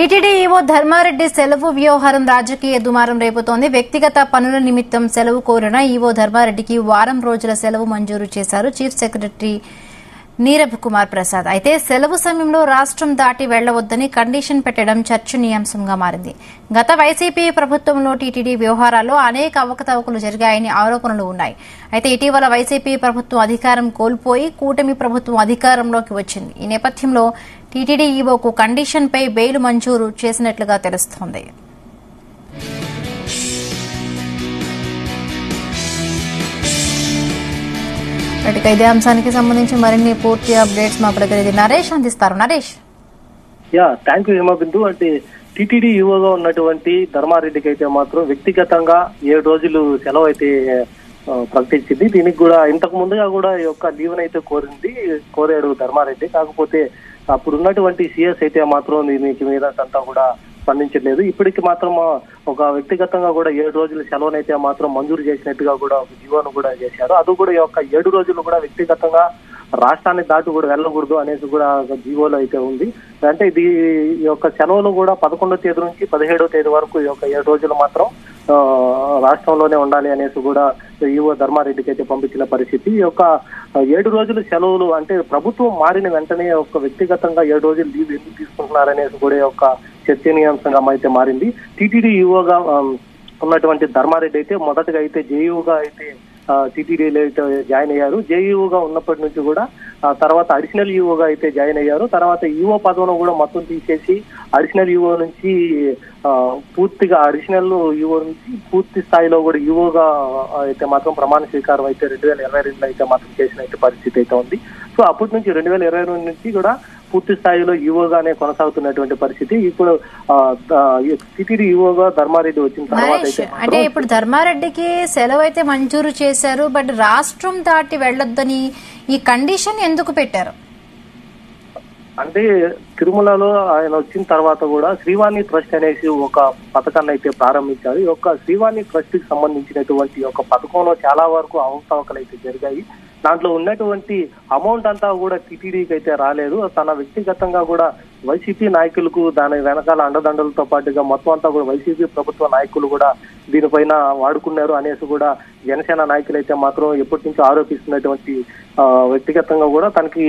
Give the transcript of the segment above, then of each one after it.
TTD EO Dharmareddy సెలవు వ్యవహారం రాజకీయ దుమారం రేపుతోంది వ్యక్తిగత పనుల నిమిత్తం సెలవు కోరిన ఈవో ధర్మారెడ్డికి వారం రోజుల సెలవు మంజూరు చేశారు చీఫ్ సెక్రటరీ నీరబ్ కుమార్ ప్రసాద్ అయితే సెలవు సమయంలో రాష్ట్రం దాటి వెళ్లవద్దని కండిషన్ పెట్టడం చర్చనీయాంశంగా మారింది గత వైసీపీ ప్రభుత్వంలో టీటీడీ వ్యవహారాల్లో అనేక అవకతవకలు జరిగాయని ఆరోపణలు ఉన్నాయి అయితే ఇటీవల వైసీపీ ప్రభుత్వం అధికారం కోల్పోయి కూటమి ప్రభుత్వం అధికారంలోకి వచ్చింది ఈ నేపథ్యంలో టీటీడీ ఈవోకు కండిషన్పై బెయిల్ మంజూరు చేసినట్లుగా తెలుస్తోంది ఇక ఇదే అంశానికి సంబంధించి మరిన్ని పూర్తి అప్డేట్స్ మా ప్రతినిధి నరేష్ అందిస్తారు Naresh ya thank you Himabindu అంటే టీటీడీ యువగా ఉన్నటువంటి ధర్మారెడ్డికి అయితే మాత్రం వ్యక్తిగతంగా ఏడు రోజులు సెలవు అయితే ఆ, ప్రకటించింది దీనికి కూడా ఇంతకు ముందుగా కూడా ఈ యొక్క లీవ్ అయితే కోరింది కోరాడు ధర్మారెడ్డి కాకపోతే అప్పుడు ఉన్నటువంటి సిఎస్ అయితే మాత్రం దీనికి మీద అంతా కూడా స్పందించలేదు ఇప్పటికి మాత్రం ఒక వ్యక్తిగతంగా కూడా ఏడు రోజుల సెలవునైతే మాత్రం మంజూరు చేసినట్టుగా కూడా ఒక జీవోను కూడా చేశారు అది కూడా ఈ యొక్క ఏడు రోజులు కూడా వ్యక్తిగతంగా రాష్ట్రాన్ని దాటి కూడా వెళ్ళకూడదు అనేసి కూడా ఒక జీవోలో అయితే ఉంది అంటే ఇది ఈ యొక్క సెలవులు కూడా పదకొండో తేదీ నుంచి పదిహేడో తేదీ వరకు ఈ యొక్క ఏడు రోజులు మాత్రం ఆ, రాష్ట్రంలోనే ఉండాలి అనేసి కూడా ఈవో ధర్మారెడ్డికి అయితే పంపించిన పరిస్థితి ఈ యొక్క ఏడు రోజులు సెలవులు అంటే ప్రభుత్వం మారిన వెంటనే ఒక వ్యక్తిగతంగా ఏడు రోజులు లీవ్ ఎందుకు తీసుకుంటున్నారనేసి కూడా ఈ యొక్క చర్చనీయాంశంగా అయితే మారింది టీటీడీ ఈవోగా ఆ, ఉన్నటువంటి ధర్మారెడ్డి అయితే మొదటగా అయితే జేయూగా అయితే టీటీడీలో అయితే జాయిన్ అయ్యారు జేయూగా ఉన్నప్పటి నుంచి కూడా ఆ తర్వాత అడిషనల్ ఈఓగా అయితే జాయిన్ అయ్యారు తర్వాత ఈఓ పదవిని కూడా మొత్తం తీసేసి అడిషనల్ ఈఓ నుంచి ఆ, పూర్తిగా అడిషనల్ ఈఓ నుంచి పూర్తి స్థాయిలో కూడా ఈఓగా అయితే మాత్రం ప్రమాణ స్వీకారం అయితే రెండు వేల ఇరవై రెండులో అయితే మాత్రం చేసిన పరిస్థితి అయితే ఉంది సో అప్పటి నుంచి రెండు వేల ఇరవై రెండు నుంచి కూడా పూర్తి స్థాయిలో ఈఓగానే కొనసాగుతున్నటువంటి పరిస్థితి ఇప్పుడు టిటిడి ఈఓగా ధర్మారెడ్డి వచ్చిన తర్వాత నరేష్ అయితే అంటే మాత్రం ఇప్పుడు ధర్మారెడ్డికి సెలవు అయితే మంజూరు చేశారు బట్ రాష్ట్రం దాటి వెళ్లొద్దని ఈ కండిషన్ ఎందుకు పెట్టారు అంటే తిరుమలలో ఆయన వచ్చిన తర్వాత కూడా శ్రీవాణి ట్రస్ట్ అనేసి ఒక పథకాన్ని అయితే ప్రారంభించారు ఈ యొక్క శ్రీవాణి ట్రస్ట్ కి సంబంధించినటువంటి ఒక పథకంలో చాలా వరకు అవకతవకలు అయితే జరిగాయి దాంట్లో ఉన్నటువంటి అమౌంట్ అంతా కూడా టీటీడీకి అయితే రాలేదు తన వ్యక్తిగతంగా కూడా వైసీపీ నాయకులకు దాని వెనకాల అండదండలతో పాటుగా మొత్తం అంతా కూడా వైసీపీ ప్రభుత్వ నాయకులు కూడా దీనిపైన వాడుకున్నారు అనేసి కూడా జనసేన నాయకులు అయితే మాత్రం ఎప్పటి నుంచో ఆరోపిస్తున్నటువంటి ఆ, వ్యక్తిగతంగా కూడా తనకి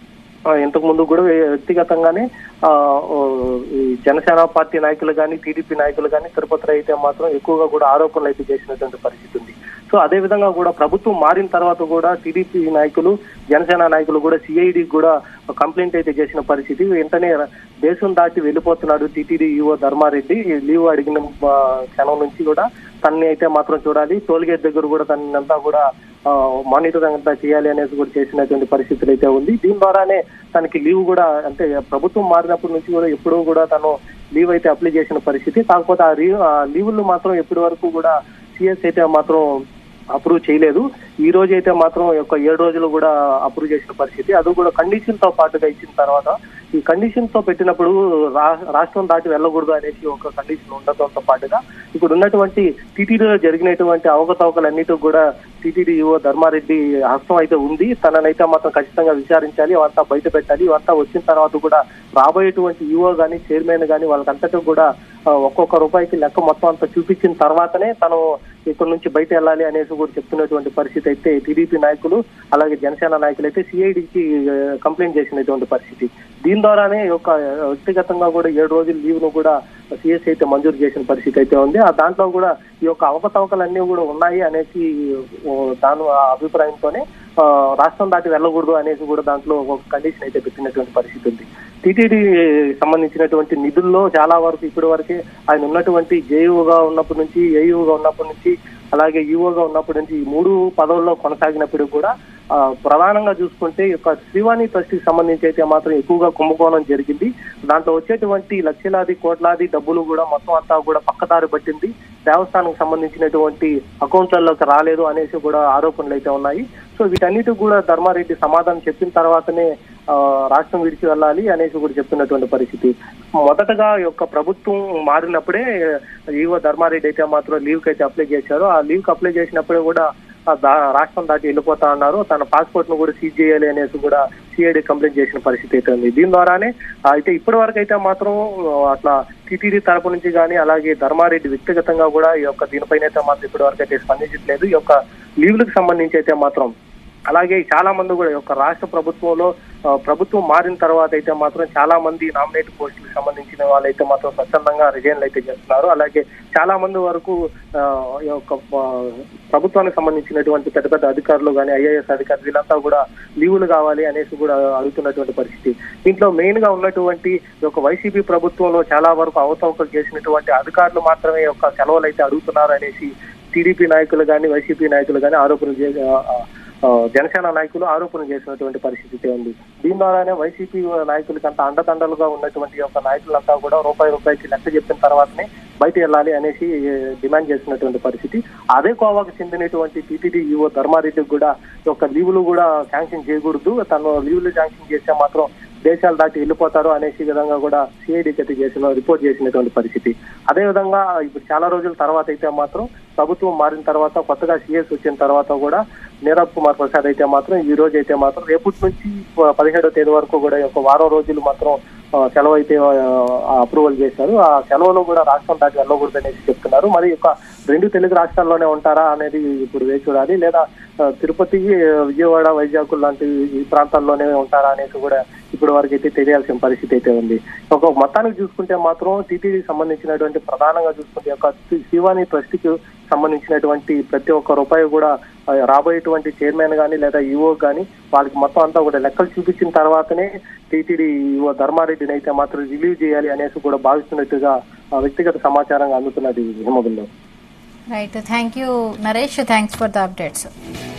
ఆ, ఇంతకు ముందు కూడా వ్యక్తిగతంగానే ఆ, ఓ, ఈ జనసేన పార్టీ నాయకులు కానీ టీడీపీ నాయకులు కానీ తిరుపతిలో అయితే మాత్రం ఎక్కువగా కూడా ఆరోపణలు అయితే చేసినటువంటి పరిస్థితి ఉంది సో అదే విధంగా కూడా ప్రభుత్వం మారిన తర్వాత కూడా టీడీపీ నాయకులు జనసేన నాయకులు కూడా సిఐడి కూడా కంప్లైంట్ అయితే చేసిన పరిస్థితి వెంటనే దేశం దాటి వెళ్ళిపోతున్నాడు టీటీడీ ఈఓ ధర్మారెడ్డి లీవ్ అడిగిన ఆ, క్షణం నుంచి కూడా తన్ని అయితే మాత్రం చూడాలి టోల్గేట్ దగ్గర కూడా తనంతా కూడా మానిటరింగ్ అంతా చేయాలి అనేసి కూడా చేసినటువంటి పరిస్థితులు అయితే ఉంది దీని ద్వారానే తనకి లీవ్ కూడా అంటే ప్రభుత్వం మారినప్పటి నుంచి కూడా ఎప్పుడూ కూడా తను లీవ్ అయితే అప్లై చేసిన పరిస్థితి కాకపోతే ఆ లీవ్ ఆ లీవులు మాత్రం ఎప్పటి వరకు కూడా సిఎస్ అయితే మాత్రం అప్రూవ్ చేయలేదు ఈ రోజు అయితే మాత్రం ఈ యొక్క ఏడు రోజులు కూడా అప్రూవ్ చేసిన పరిస్థితి అది కూడా కండిషన్ తో పాటుగా ఇచ్చిన తర్వాత ఈ కండిషన్ తో పెట్టినప్పుడు రా- రాష్ట్రం దాటి వెళ్ళకూడదు అనేసి ఒక కండిషన్ ఉండటంతో పాటుగా ఇప్పుడు ఉన్నటువంటి టీటీడీలో జరిగినటువంటి అవకతవకలన్నిటి కూడా టీటీడీ ఈఓ ధర్మారెడ్డి హస్తం అయితే ఉంది తననైతే మాత్రం ఖచ్చితంగా విచారించాలి ఇవంతా బయట పెట్టాలి ఇవంతా వచ్చిన తర్వాత కూడా రాబోయేటువంటి ఈఓ గానీ చైర్మన్ గానీ వాళ్ళకంతటూ కూడా ఆ, ఒక్కొక్క రూపాయికి లెక్క మొత్తం అంతా చూపించిన తర్వాతనే తను ఇక్కడ నుంచి బయట వెళ్ళాలి అనేసి కూడా చెప్తున్నటువంటి పరిస్థితి అయితే టీడీపీ నాయకులు అలాగే జనసేన నాయకులు అయితే సిఐడికి కంప్లైంట్ చేసినటువంటి పరిస్థితి దీని ద్వారానే ఈ యొక్క వ్యక్తిగతంగా కూడా ఏడు రోజుల లీవ్ ను కూడా సిఎస్ అయితే మంజూరు చేసిన పరిస్థితి అయితే ఉంది ఆ దాంట్లో కూడా ఈ యొక్క అవకతవకలన్నీ కూడా ఉన్నాయి అనేసి ఓ, దాని ఆ అభిప్రాయంతోనే ఆ, రాష్ట్రం దాటి వెళ్ళకూడదు అనేసి కూడా దాంట్లో ఒక కండిషన్ అయితే పెట్టినటువంటి పరిస్థితి ఉంది టీటీడీ సంబంధించినటువంటి నిధుల్లో చాలా వరకు ఇప్పటి వరకే ఆయన ఉన్నటువంటి జేయూగా ఉన్నప్పటి నుంచి ఏయూగా ఉన్నప్పటి నుంచి అలాగే ఈఓగా ఉన్నప్పటి నుంచి ఈ మూడు పదవుల్లో కొనసాగినప్పుడు కూడా ఆ, ప్రధానంగా చూసుకుంటే ఈ యొక్క శ్రీవాణి ట్రస్ట్ కి సంబంధించి అయితే మాత్రం ఎక్కువగా కుంభకోణం జరిగింది దాంట్లో వచ్చేటువంటి లక్షలాది కోట్లాది డబ్బులు కూడా మొత్తం అంతా కూడా పక్కదారి పట్టింది దేవస్థానం సంబంధించినటువంటి అకౌంట్లలోకి రాలేదు అనేసి కూడా ఆరోపణలు అయితే ఉన్నాయి సో వీటన్నిటికి కూడా ధర్మారెడ్డి సమాధానం చెప్పిన తర్వాతనే ఆ, రాష్ట్రం విడిచి వెళ్ళాలి అనేసి కూడా చెప్తున్నటువంటి పరిస్థితి మొదటగా ఈ యొక్క ప్రభుత్వం మారినప్పుడే ఈవో ధర్మారెడ్డి అయితే మాత్రం లీవ్ కి అయితే అప్లై చేశారు ఆ లీవ్ కి అప్లై చేసినప్పుడే కూడా ఆ, దా- రాష్ట్రం దాటి వెళ్ళిపోతా ఉన్నారు తన పాస్పోర్ట్ ను కూడా సీజ్ చేయాలి అనేసి కూడా సిఐడి కంప్లైంట్ చేసిన పరిస్థితి అయితే ఉంది దీని ద్వారానే ఆ, అయితే ఇప్పటి వరకు అయితే మాత్రం ఆ, అట్లా టీటీడీ తరపు నుంచి కానీ అలాగే ధర్మారెడ్డి వ్యక్తిగతంగా కూడా ఈ యొక్క దీనిపైన అయితే మాత్రం ఇప్పటి వరకు అయితే స్పందించట్లేదు ఈ యొక్క లీవ్లకు సంబంధించి అయితే మాత్రం అలాగే చాలా మంది కూడా ఈ యొక్క రాష్ట్ర ప్రభుత్వంలో ఆ, ప్రభుత్వం మారిన తర్వాత అయితే మాత్రం చాలా మంది నామినేట్ పోస్టులకు సంబంధించిన వాళ్ళైతే మాత్రం స్వచ్ఛందంగా రిజైన్లు అయితే చేస్తున్నారు అలాగే చాలా మంది వరకు ఆ, ఈ యొక్క ఆ, ప్రభుత్వానికి సంబంధించినటువంటి పెద్ద పెద్ద అధికారులు కానీ ఐఏఎస్ అధికారులు వీళ్ళంతా కూడా లీవులు కావాలి అనేసి కూడా అడుగుతున్నటువంటి పరిస్థితి దీంట్లో మెయిన్ గా ఉన్నటువంటి ఈ యొక్క వైసీపీ ప్రభుత్వంలో చాలా వరకు అవతవకలు చేసినటువంటి అధికారులు మాత్రమే ఈ యొక్క సెలవులు అయితే అడుగుతున్నారు అనేసి టీడీపీ నాయకులు కానీ వైసీపీ నాయకులు కానీ ఆరోపణలు చేసి ఆ, ఆ, ఆ, జనసేన నాయకులు ఆరోపణలు చేసినటువంటి పరిస్థితి ఉంది దీని ద్వారానే వైసీపీ నాయకులకి అంత అండదండలుగా ఉన్నటువంటి యొక్క నాయకులంతా కూడా రూపాయి రూపాయికి లెక్క చెప్పిన తర్వాతనే బయట వెళ్ళాలి అనేసి ఏ, డిమాండ్ చేసినటువంటి పరిస్థితి అదే కోవాకు చెందినటువంటి టీటీడీ ఈవో ధర్మారెడ్డికి కూడా ఈ యొక్క లీవులు కూడా శాంక్షన్ చేయకూడదు తను లీవులు శాంక్షన్ చేస్తే మాత్రం దేశాలు దాటి వెళ్ళిపోతారు అనేసి విధంగా కూడా సిఐడి అయితే చేసిన రిపోర్ట్ చేసినటువంటి పరిస్థితి అదే విధంగా ఇప్పుడు చాలా రోజుల తర్వాత అయితే మాత్రం ప్రభుత్వం మారిన తర్వాత కొత్తగా సిఎస్ వచ్చిన తర్వాత కూడా నీరబ్ కుమార్ ప్రసాద్ అయితే మాత్రం ఈ రోజు అయితే మాత్రం రేపటి నుంచి ప- పదిహేడో తేదీ వరకు కూడా ఈ యొక్క వారం రోజులు మాత్రం ఆ, సెలవు అయితే అప్రూవల్ చేశారు ఆ సెలవులో కూడా రాష్ట్రం దాటి వెళ్ళకూడదు అనేసి చెప్తున్నారు మరి ఈ యొక్క రెండు తెలుగు రాష్ట్రాల్లోనే ఉంటారా అనేది ఇప్పుడు వేచి చూడాలి లేదా ఆ, తిరుపతి విజయవాడ వైజాగ్ లాంటి ఈ ప్రాంతాల్లోనే ఉంటారా అనేసి కూడా ఇప్పుడు వరకు అయితే తెలియాల్సిన పరిస్థితి అయితే ఉంది ఒక మొత్తానికి చూసుకుంటే మాత్రం టీటీడీకి సంబంధించినటువంటి ప్రధానంగా చూసుకుంటే ఈ యొక్క శివాని ట్రస్ట్ కి సంబంధించినటువంటి ప్రతి ఒక్క రూపాయి కూడా ఆ, రాబోయేటువంటి చైర్మన్ కానీ లేదా ఈఓ కానీ వాళ్ళకి మొత్తం అంతా కూడా లెక్కలు చూపించిన తర్వాతనే టీటీడీ ఈఓ ధర్మారెడ్డిని అయితే మాత్రం రిలీవ్ చేయాలి అనేసి కూడా భావిస్తున్నట్టుగా ఆ, వ్యక్తిగత సమాచారంగా అందుతున్నది హిమబిల్లో right thank you Naresh thanks for the updates